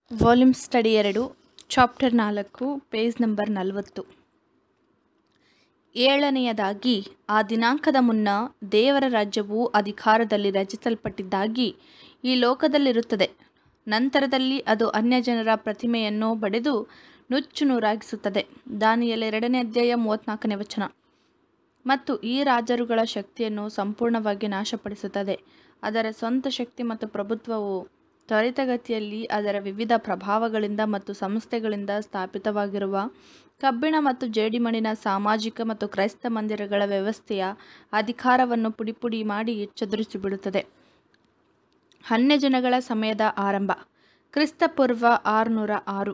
volume study ಎರಡು chapter ನಾಲ್ಕು page number ನಲವತ್ತು ಏಳನೆಯದಾಗಿ ಆ ದಿನಾಂಕದ ಮುನ್ನ ದೇವರ ರಾಜ್ಯವು ಅಧಿಕಾರದಲ್ಲಿ ರಚಿಸಲ್ಪಟ್ಟಿದ್ದಾಗಿ ಈ ಲೋಕದಲ್ಲಿರುತ್ತದೆ ನಂತರದಲ್ಲಿ ಅದು ಅನ್ಯಜನರ ಪ್ರತಿಮೆಯನ್ನು ಬಡಿದು ನುಚ್ಚು ನೂರಾಗಿಸುತ್ತದೆ ದಾನಿಯಲ್ ಎರಡನೇ ಅಧ್ಯಾಯ ಮೂವತ್ತ್ನಾಲ್ಕನೇ ವಚನ ಮತ್ತು ಈ ರಾಜರುಗಳ ಶಕ್ತಿಯನ್ನು ಸಂಪೂರ್ಣವಾಗಿ ನಾಶಪಡಿಸುತ್ತದೆ ಅದರ ಸ್ವಂತ ಶಕ್ತಿ ಮತ್ತು ಪ್ರಭುತ್ವವು ತ್ವರಿತಗತಿಯಲ್ಲಿ ಅದರ ವಿವಿಧ ಪ್ರಭಾವಗಳಿಂದ ಮತ್ತು ಸಂಸ್ಥೆಗಳಿಂದ ಸ್ಥಾಪಿತವಾಗಿರುವ ಕಬ್ಬಿಣ ಮತ್ತು ಜೇಡಿಮಣ್ಣಿನ ಸಾಮಾಜಿಕ ಮತ್ತು ಕ್ರೈಸ್ತ ಮಂದಿರಗಳ ವ್ಯವಸ್ಥೆಯ ಅಧಿಕಾರವನ್ನು ಪುಡಿಪುಡಿ ಮಾಡಿ ಚದುರಿಸಿಬಿಡುತ್ತದೆ ಅನ್ಯಜನಗಳ ಸಮಯದ ಆರಂಭ ಕ್ರಿಸ್ತಪೂರ್ವ ಆರುನೂರ ಆರು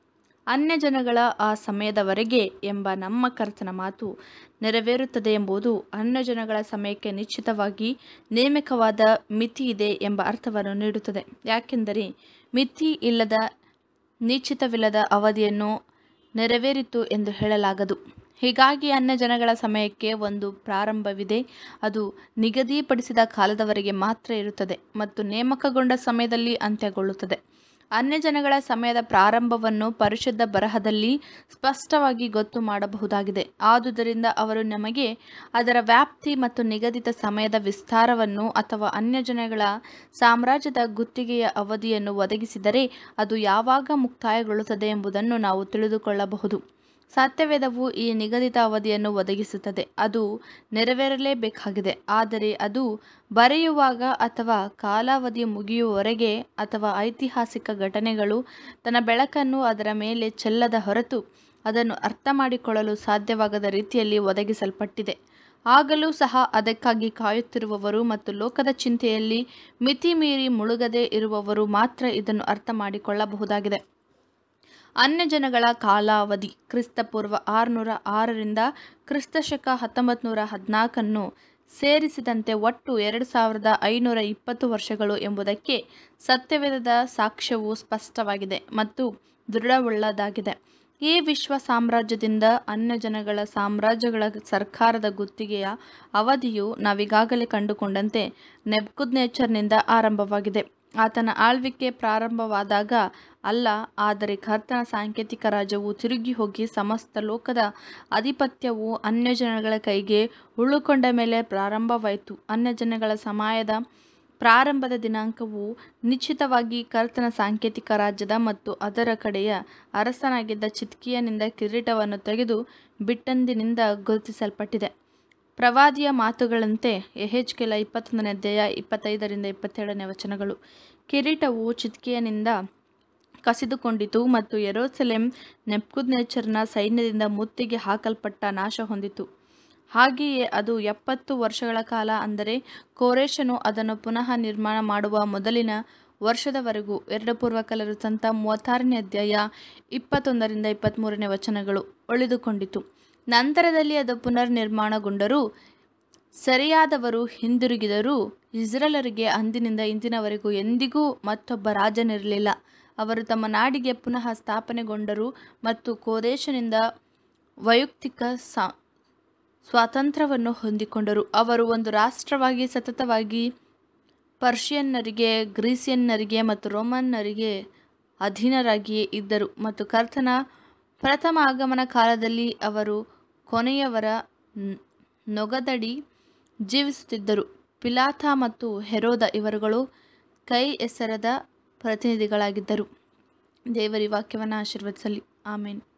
ಅನ್ಯಜನಗಳ ಆ ಸಮಯದವರೆಗೆ ಎಂಬ ನಮ್ಮ ಕರ್ತನ ಮಾತು ನೆರವೇರುತ್ತದೆ ಎಂಬುದು ಅನ್ಯಜನಗಳ ಸಮಯಕ್ಕೆ ನಿಶ್ಚಿತವಾಗಿ ನೇಮಕವಾದ ಮಿತಿ ಇದೆ ಎಂಬ ಅರ್ಥವನ್ನು ನೀಡುತ್ತದೆ ಯಾಕೆಂದರೆ ಮಿತಿ ಇಲ್ಲದ ನಿಶ್ಚಿತವಿಲ್ಲದ ಅವಧಿಯನ್ನು ನೆರವೇರಿತು ಎಂದು ಹೇಳಲಾಗದು ಹೀಗಾಗಿ ಅನ್ಯಜನಗಳ ಸಮಯಕ್ಕೆ ಒಂದು ಪ್ರಾರಂಭವಿದೆ ಅದು ನಿಗದಿಪಡಿಸಿದ ಕಾಲದವರೆಗೆ ಮಾತ್ರ ಇರುತ್ತದೆ ಮತ್ತು ನೇಮಕಗೊಂಡ ಸಮಯದಲ್ಲಿ ಅಂತ್ಯಗೊಳ್ಳುತ್ತದೆ ಅನ್ಯಜನಗಳ ಸಮಯದ ಪ್ರಾರಂಭವನ್ನು ಪರಿಶುದ್ಧ ಬರಹದಲ್ಲಿ ಸ್ಪಷ್ಟವಾಗಿ ಗೊತ್ತು ಮಾಡಬಹುದಾಗಿದೆ ಆದುದರಿಂದ ಅವರು ನಮಗೆ ಅದರ ವ್ಯಾಪ್ತಿ ಮತ್ತು ನಿಗದಿತ ಸಮಯದ ವಿಸ್ತಾರವನ್ನು ಅಥವಾ ಅನ್ಯಜನಗಳ ಸಾಮ್ರಾಜ್ಯದ ಗುತ್ತಿಗೆಯ ಅವಧಿಯನ್ನು ಒದಗಿಸಿದರೆ ಅದು ಯಾವಾಗ ಮುಕ್ತಾಯಗೊಳ್ಳುತ್ತದೆ ಎಂಬುದನ್ನು ನಾವು ತಿಳಿದುಕೊಳ್ಳಬಹುದು ಸತ್ಯವೇದವು ಈ ನಿಗದಿತ ಅವಧಿಯನ್ನು ಒದಗಿಸುತ್ತದೆ ಅದು ನೆರವೇರಲೇಬೇಕಾಗಿದೆ ಆದರೆ ಅದು ಬರೆಯುವಾಗ ಅಥವಾ ಕಾಲಾವಧಿ ಮುಗಿಯುವವರೆಗೆ ಅಥವಾ ಐತಿಹಾಸಿಕ ಘಟನೆಗಳು ತನ್ನ ಬೆಳಕನ್ನು ಅದರ ಮೇಲೆ ಚೆಲ್ಲದ ಹೊರತು ಅದನ್ನು ಅರ್ಥ ಮಾಡಿಕೊಳ್ಳಲು ಸಾಧ್ಯವಾಗದ ರೀತಿಯಲ್ಲಿ ಒದಗಿಸಲ್ಪಟ್ಟಿದೆ ಆಗಲೂ ಸಹ ಅದಕ್ಕಾಗಿ ಕಾಯುತ್ತಿರುವವರು ಮತ್ತು ಲೋಕದ ಚಿಂತೆಯಲ್ಲಿ ಮಿತಿ ಮೀರಿ ಮುಳುಗದೆ ಇರುವವರು ಮಾತ್ರ ಇದನ್ನು ಅರ್ಥ ಮಾಡಿಕೊಳ್ಳಬಹುದಾಗಿದೆ ಅನ್ಯಜನಗಳ ಕಾಲಾವಧಿ ಕ್ರಿಸ್ತಪೂರ್ವ ಆರುನೂರ ಆರರಿಂದ ಕ್ರಿಸ್ತಶಕ ಹತ್ತೊಂಬತ್ತು ನೂರ ಹದಿನಾಲ್ಕನ್ನು ಸೇರಿಸಿದಂತೆ ಒಟ್ಟು ಎರಡು ಸಾವಿರದ ಐನೂರ ಇಪ್ಪತ್ತು ವರ್ಷಗಳು ಎಂಬುದಕ್ಕೆ ಸತ್ಯವೇದದ ಸಾಕ್ಷ್ಯವು ಸ್ಪಷ್ಟವಾಗಿದೆ ಮತ್ತು ದೃಢವುಳ್ಳದಾಗಿದೆ ಈ ವಿಶ್ವ ಸಾಮ್ರಾಜ್ಯದಿಂದ ಅನ್ಯಜನಗಳ ಸಾಮ್ರಾಜ್ಯಗಳ ಸರ್ಕಾರದ ಗುತ್ತಿಗೆಯ ಅವಧಿಯು ನಾವೀಗಾಗಲೇ ಕಂಡುಕೊಂಡಂತೆ ನೆಬ್ಕುದ್ನೇಚರ್ನಿಂದ ಆರಂಭವಾಗಿದೆ ಆತನ ಆಳ್ವಿಕೆ ಪ್ರಾರಂಭವಾದಾಗ ಅಲ್ಲ ಆದರೆ ಕರ್ತನ ಸಾಂಕೇತಿಕ ರಾಜ್ಯವು ತಿರುಗಿ ಹೋಗಿ ಸಮಸ್ತ ಲೋಕದ ಆಧಿಪತ್ಯವು ಅನ್ಯಜನಗಳ ಕೈಗೆ ಉಳುಕೊಂಡ ಮೇಲೆ ಪ್ರಾರಂಭವಾಯಿತು ಅನ್ಯಜನಗಳ ಸಮಯದ ಪ್ರಾರಂಭದ ದಿನಾಂಕವು ನಿಶ್ಚಿತವಾಗಿ ಕರ್ತನ ಸಾಂಕೇತಿಕ ರಾಜ್ಯದ ಮತ್ತು ಅದರ ಕಡೆಯ ಅರಸನಾಗಿದ್ದ ಚಿತ್ಕಿಯನಿಂದ ಕಿರೀಟವನ್ನು ತೆಗೆದು ಬಿಟ್ಟಂದಿನಿಂದ ಗುರುತಿಸಲ್ಪಟ್ಟಿದೆ ಪ್ರವಾದಿಯ ಮಾತುಗಳಂತೆ ಎಹೆಚ್ಕೆಲ ಇಪ್ಪತ್ತೊಂದನೇ ಅಧ್ಯಾಯ ಇಪ್ಪತ್ತೈದರಿಂದ ಇಪ್ಪತ್ತೇಳನೇ ವಚನಗಳು ಕಿರೀಟವು ಚಿತ್ಕಿಯನಿಂದ ಕಸಿದುಕೊಂಡಿತು ಮತ್ತು ಯೆರೂಸಲೇಮ್ ನೆಬ್ಕುದ್ನೆಚ್ಚರನ ಸೈನ್ಯದಿಂದ ಮುತ್ತಿಗೆ ಹಾಕಲ್ಪಟ್ಟ ನಾಶ ಹೊಂದಿತು ಹಾಗೆಯೇ ಅದು ಎಪ್ಪತ್ತು ವರ್ಷಗಳ ಕಾಲ ಅಂದರೆ ಕೋರೇಶನು ಅದನ್ನು ಪುನಃ ನಿರ್ಮಾಣ ಮಾಡುವ ಮೊದಲಿನ ವರ್ಷದವರೆಗೂ ಎರಡು ಪೂರ್ವಕಾಲ ವೃತ್ತಾಂತ ಮೂವತ್ತಾರನೇ ಅಧ್ಯಾಯ ಇಪ್ಪತ್ತೊಂದರಿಂದ ಇಪ್ಪತ್ತ್ಮೂರನೇ ವಚನಗಳು ಉಳಿದುಕೊಂಡಿತು ನಂತರದಲ್ಲಿ ಅದು ಪುನರ್ ನಿರ್ಮಾಣಗೊಂಡರೂ ಸರಿಯಾದವರು ಹಿಂದಿರುಗಿದರೂ ಇಸ್ರೇಲರಿಗೆ ಅಂದಿನಿಂದ ಇಂದಿನವರೆಗೂ ಎಂದಿಗೂ ಮತ್ತೊಬ್ಬ ರಾಜನಿರಲಿಲ್ಲ ಅವರು ತಮ್ಮ ನಾಡಿಗೆ ಪುನಃ ಸ್ಥಾಪನೆಗೊಂಡರು ಮತ್ತು ಕೋದೇಶನಿಂದ ವೈಯಕ್ತಿಕ ಸ್ವಾತಂತ್ರ್ಯವನ್ನು ಹೊಂದಿಕೊಂಡರು ಅವರು ಒಂದು ರಾಷ್ಟ್ರವಾಗಿ ಸತತವಾಗಿ ಪರ್ಷಿಯನ್ನರಿಗೆ ಗ್ರೀಸಿಯನ್ನರಿಗೆ ಮತ್ತು ರೋಮನ್ನರಿಗೆ ಅಧೀನರಾಗಿಯೇ ಇದ್ದರು ಮತ್ತು ಕರ್ತನ ಪ್ರಥಮ ಆಗಮನ ಕಾಲದಲ್ಲಿ ಅವರು ಕೊನೆಯವರ ನೊಗದಡಿ ಜೀವಿಸುತ್ತಿದ್ದರು ಪಿಲಾತ ಮತ್ತು ಹೆರೋದ ಇವರುಗಳು ಕೈ ಹೆಸರದ ಪ್ರತಿನಿಧಿಗಳಾಗಿದ್ದರು ದೇವರಿ ವಾಕ್ಯವನ್ನು ಆಶೀರ್ವದಿಸಲಿ ಆಮೇನ್